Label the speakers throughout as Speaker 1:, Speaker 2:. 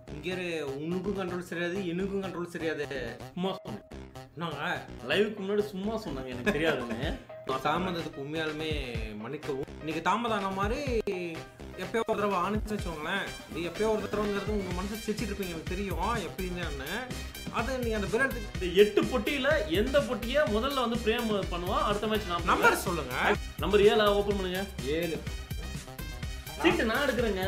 Speaker 1: இங்கே உனக்கும் கண்ட்ரோல் சரியாது எனக்கும் கண்ட்ரோல் சரியாது
Speaker 2: சும்மா சொன்னேன்
Speaker 1: என்னங்க
Speaker 2: லைவுக்கு முன்னாடி சும்மா சொன்னாங்க எனக்கு தெரியாதுன்னு
Speaker 1: தாமதத்துக்கு உண்மையாலுமே மன்னிக்கவும் இன்னைக்கு தாமதம் ஆன மாதிரி எப்பயோ ஒரு தடவை ஆணிச்சு வச்சுக்கோங்களேன் இது எப்பயோ ஒரு தடவைங்கிறது உங்க மனசு சிரிச்சிட்டு இருப்பீங்க எனக்கு தெரியும் எப்படின்னு அது நீ அந்த பிரெட்
Speaker 2: இந்த எட்டு பொட்டியில எந்த பொட்டியை முதல்ல வந்து பிரேம் பண்ணுவான் அடுத்த மேட்ச் நான்
Speaker 1: நம்பர் சொல்லுங்க
Speaker 2: நம்பர் ஏழு ஓபன் பண்ணுங்க
Speaker 1: ஏழு
Speaker 2: சீட்டு நான் எடுக்கிறேங்க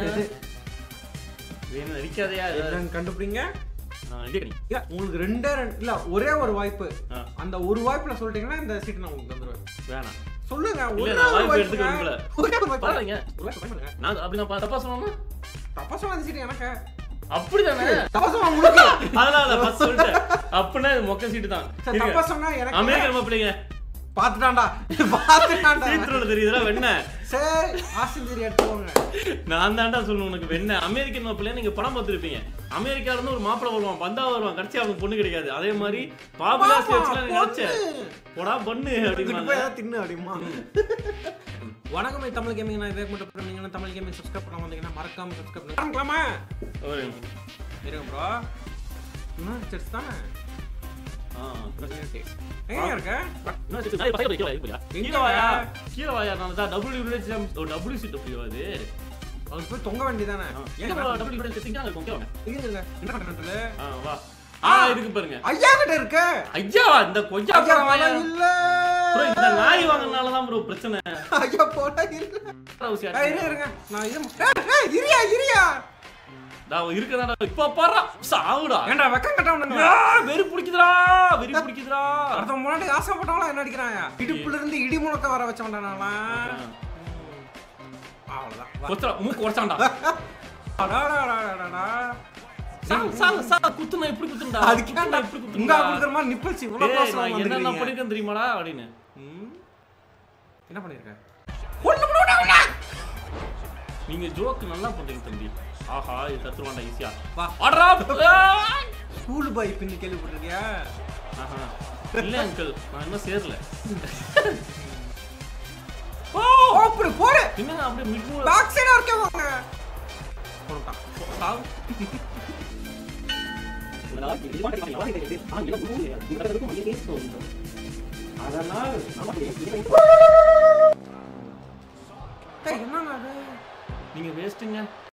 Speaker 2: வேணும் அடிக்காதையா
Speaker 1: என்னன்னு கண்டுபிடிங்க
Speaker 2: நான் அடிக்கிறேன்
Speaker 1: இல்ல உங்களுக்கு ரெண்டே ரெண்டு இல்ல ஒரே ஒரு வாய்ப்பு
Speaker 2: ஆ.
Speaker 1: அந்த ஒரு வாய்ப்புல சொல்லிட்டீங்கன்னா இந்த சீட் நான் உங்களுக்கு தந்துருவேன்
Speaker 2: வேணாம்
Speaker 1: சொல்லுங்க
Speaker 2: இல்ல,
Speaker 1: ஒரே
Speaker 2: நான்
Speaker 1: ஒரு
Speaker 2: வாய்ப்பு எடுத்துக்க
Speaker 1: வாய்ப்புங்க.
Speaker 2: விரும்பல.
Speaker 1: ஒரே ஒரு வாய்ப்பு.
Speaker 2: பாருங்க
Speaker 1: ஒரு வாய்ப்பு பண்ணுங்க.
Speaker 2: நான் அப்படி நான் பா- தப்பா சொன்னா
Speaker 1: தப்பா சொல்லாத சீட் எனக்கு
Speaker 2: அப்படிதானே
Speaker 1: தப்பா சொன்னா உங்களுக்கு
Speaker 2: அதனால ஃபர்ஸ்ட் சொல்லிட்டேன் அப்படின்னா இது மொக்க சீட்டு தான்
Speaker 1: சரி,
Speaker 2: இருங்க.
Speaker 1: தப்பா சொன்னா எனக்கு
Speaker 2: அமெரிக்கன் மாப்பிள்ளைங்க
Speaker 1: பாத்துட்டான்டா பாத்துட்டான்டா
Speaker 2: சீத்துல தெரியுதுல வெண்ண
Speaker 1: சரி ஆசிரியர் எடுத்துக்கோங்க
Speaker 2: நான் தான்டா சொல்லணும் உனக்கு வெண்ண அமெரிக்கன் மாப்பிள்ளைய நீங்க படம் பார்த்துருப்பீங்க அமெரிக்கால இருந்து ஒரு மாப்பிள்ளை வருவான் பந்தா வருவான் கடைசி அவனுக்கு பொண்ணு கிடைக்காது அதே மாதிரி பாப்புலர் ஸ்டேட்ஸ்ல நீங்க நினைச்ச போடா பண்ணு
Speaker 1: இதுக்கு
Speaker 2: அப்படின்னு
Speaker 1: போய் ஏதாவது தின்னு அப்படிமா வணக்கம் இது தமிழ் கேமிங் நான் வேக் மட்டும் பண்ணீங்கன்னா தமிழ் கேமிங் சப்ஸ்கிரைப் பண்ண வந்தீங்கன்னா மறக்காம சப்ஸ்கிரைப் பண்ணிக்கலாமா
Speaker 2: ஒரு
Speaker 1: இருங்க ப்ரோ இன்னும் சரி தானே
Speaker 2: ஆ,
Speaker 1: எங்க இருக்க
Speaker 2: என்ன சரி, சரி, பக்கத்துல கீழே வாயா,
Speaker 1: எங்க
Speaker 2: கீழே வாயா
Speaker 1: வாயா?
Speaker 2: கீழே வாயா நான் தான் டபிள்யூ டபிள்யூ சீட் அப்படி அது
Speaker 1: அவர் போய் தொங்க வேண்டியதானே
Speaker 2: எங்க டபிள்யூ செட்டிங் இருக்கும் கீழே வாங்க.
Speaker 1: இருங்க என்ன கண்டென்ட்ல
Speaker 2: ஆ வா ஆ இருக்கு பாருங்க
Speaker 1: ஐயா கிட்ட இருக்கு
Speaker 2: ஐயா இந்த கொஞ்சம்
Speaker 1: ஐயா
Speaker 2: அப்புறம் வாயா.
Speaker 1: போல இல்ல
Speaker 2: bro, இந்த நாய் வாங்கினால தான் ப்ரோ பிரச்சனை
Speaker 1: ஐயா போல இல்ல
Speaker 2: அவசியம்.
Speaker 1: ஏய், இருங்க இருங்க நான் இது ஏய், ஏய், இரியா இரியா
Speaker 2: நான் இருக்கதாடா இப்ப பாறா சாவுடா
Speaker 1: ஏன்டா வெக்கம் கட்டவனுங்க
Speaker 2: ஆ, வெறி பிடிக்குதுடா வெறி பிடிக்குதுடா
Speaker 1: அடுத்த முன்னாடி ஆசைப்பட்டவங்களா என்ன அடிக்கிறாங்க இடுப்புல இருந்து இடி முழக்க வர வச்சவன்டா நான்லாம் அவ்வளவுதான் வா.
Speaker 2: கொத்துறா மூக்கு உடைச்சான்டா
Speaker 1: அடாடாடாடாடா.
Speaker 2: சா சா சா குத்துனா எப்படி குத்துண்டா
Speaker 1: அதுக்கு
Speaker 2: குத்துனா
Speaker 1: ஏன்டா
Speaker 2: எப்படி
Speaker 1: உங்க
Speaker 2: குத்துண்டா
Speaker 1: கொடுக்குற மாதிரி நிப்பல்ஸ் இவ்வளவு
Speaker 2: டேய்,
Speaker 1: close ஆ
Speaker 2: நான் என்னென்ன
Speaker 1: வந்துருக்கீங்க.
Speaker 2: பண்ணிருக்கேன் தெரியுமாடா அப்படின்னு
Speaker 1: ம். என்ன பண்ணிருக்க
Speaker 2: நீங்க ஜோக் நல்லா பண்றீங்க தம்பி ஆஹா இது தத்துருவாண்டா ஈஸியா
Speaker 1: வா
Speaker 2: ஆடுறா
Speaker 1: ஸ்கூல் பாய் பின்னி கேள்விப்பட்டிருக்கியா
Speaker 2: ஆஹா இல்ல அங்கிள் நான் இன்னும் சேரல
Speaker 1: ஓ அப்படி போடு
Speaker 2: என்னங்க அப்படியே மிட்
Speaker 1: பேக் சைடு இருக்கே வாங்க போட்டான்
Speaker 2: சாவு
Speaker 1: அதனால் என்னங்க அது
Speaker 2: நீங்க வேஸ்ட்டுங்க